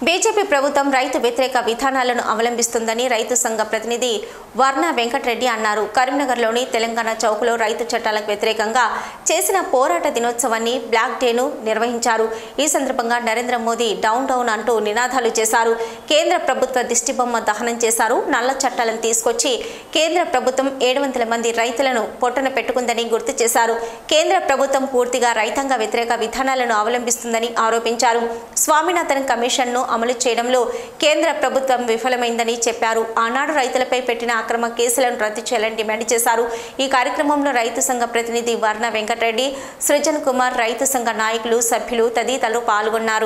BJP ప్రభుత్వం రైతు వ్యతిరేక విధానాలను అవలంబిస్తుందని రైతు సంఘ ప్రతినిధి వర్ణ వెంకటరెడ్డి అన్నారు కరీంనగర్లోని తెలంగాణ చౌక్లో రైతు చట్టాలకు వ్యతిరేకంగా చేసిన పోరాట దినోత్సవాన్ని బ్లాక్ డేను నిర్వహించారు ఈ సందర్భంగా నరేంద్ర మోదీ డౌన్ డౌన్ అంటూ నినాదాలు చేశారు కేంద్ర ప్రభుత్వ దిష్టిబొమ్మ దహనం చేశారు నల్ల చట్టాలను తీసుకొచ్చి కేంద్ర ప్రభుత్వం ఏడు వందల మంది రైతులను పొట్టన పెట్టుకుందని గుర్తు చేశారు కేంద్ర ప్రభుత్వం పూర్తిగా రైతాంగ వ్యతిరేక విధానాలను అవలంబిస్తుందని ఆరోపించారు స్వామినాథన్ కమిషన్ను అమలు చేయడంలో కేంద్ర ప్రభుత్వం విఫలమైందని చెప్పారు ఆనాడు రైతులపై పెట్టిన అక్రమ కేసులను రద్దు చేయాలని డిమాండ్ చేశారు ఈ కార్యక్రమంలో రైతు సంఘ ప్రతినిధి వర్ణ వెంకటరెడ్డి సృజన్ కుమార్ రైతు సంఘ నాయకులు సభ్యులు తదితరులు పాల్గొన్నారు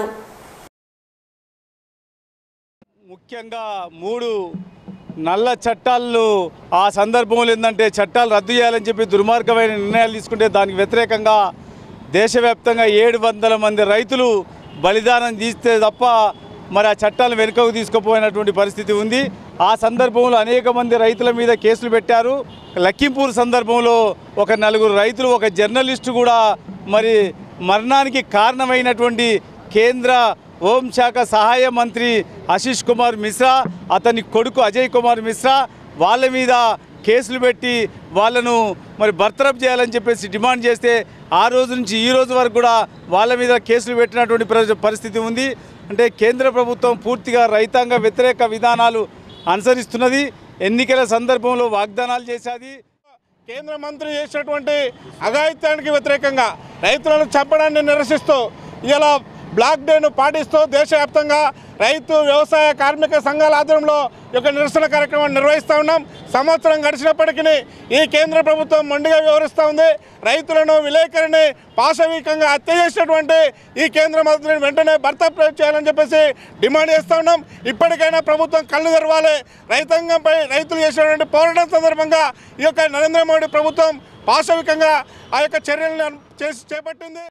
ముఖ్యంగా మూడు నల్ల చట్టాలను ఆ సందర్భంలో ఏంటంటే చట్టాలు రద్దు చేయాలని చెప్పి దుర్మార్గమైన నిర్ణయాలు తీసుకుంటే దానికి వ్యతిరేకంగా దేశవ్యాప్తంగా ఏడు వందల మంది రైతులు బలిదానం తీస్తే తప్ప మరి ఆ చట్టాలు వెనుకకు తీసుకుపోయినటువంటి పరిస్థితి ఉంది ఆ సందర్భంలో అనేక మంది రైతుల మీద కేసులు పెట్టారు లక్కింపూర్ సందర్భంలో ఒక నలుగురు రైతులు ఒక జర్నలిస్టు కూడా మరి మరణానికి కారణమైనటువంటి కేంద్ర హోంశాఖ సహాయ మంత్రి ఆశీష్ కుమార్ మిశ్రా అతని కొడుకు అజయ్ కుమార్ మిశ్రా వాళ్ళ మీద కేసులు పెట్టి వాళ్ళను మరి బర్తరఫ్ చేయాలని చెప్పేసి డిమాండ్ చేస్తే ఆ రోజు నుంచి ఈ రోజు వరకు కూడా వాళ్ళ మీద కేసులు పెట్టినటువంటి ప్ర- పరిస్థితి ఉంది అంటే కేంద్ర ప్రభుత్వం పూర్తిగా రైతాంగ వ్యతిరేక విధానాలు అనుసరిస్తున్నది ఎన్నికల సందర్భంలో వాగ్దానాలు చేసేది కేంద్ర మంత్రి చేసినటువంటి అఘాయిత్యానికి వ్యతిరేకంగా రైతులను చంపడాన్ని నిరసిస్తూ ఇలా బ్లాక్ డేను పాటిస్తూ దేశవ్యాప్తంగా రైతు వ్యవసాయ కార్మిక సంఘాల ఆధ్వర్యంలో ఈ యొక్క నిరసన కార్యక్రమాన్ని నిర్వహిస్తూ ఉన్నాం సంవత్సరం గడిచినప్పటికీ ఈ కేంద్ర ప్రభుత్వం మొండిగా వ్యవహరిస్తూ ఉంది రైతులను విలేకరిని పాశవికంగా హత్య చేసినటువంటి ఈ కేంద్ర మంత్రిని వెంటనే బర్తరఫ్ చేయాలని చెప్పేసి డిమాండ్ చేస్తూ ఉన్నాం ఇప్పటికైనా ప్రభుత్వం కళ్ళు తెరవాలి రైతాంగంపై రైతులు చేసినటువంటి పోరాటం సందర్భంగా ఈ యొక్క నరేంద్ర మోడీ ప్రభుత్వం పాశవికంగా ఆ యొక్క చర్యలను చేసి చేపట్టింది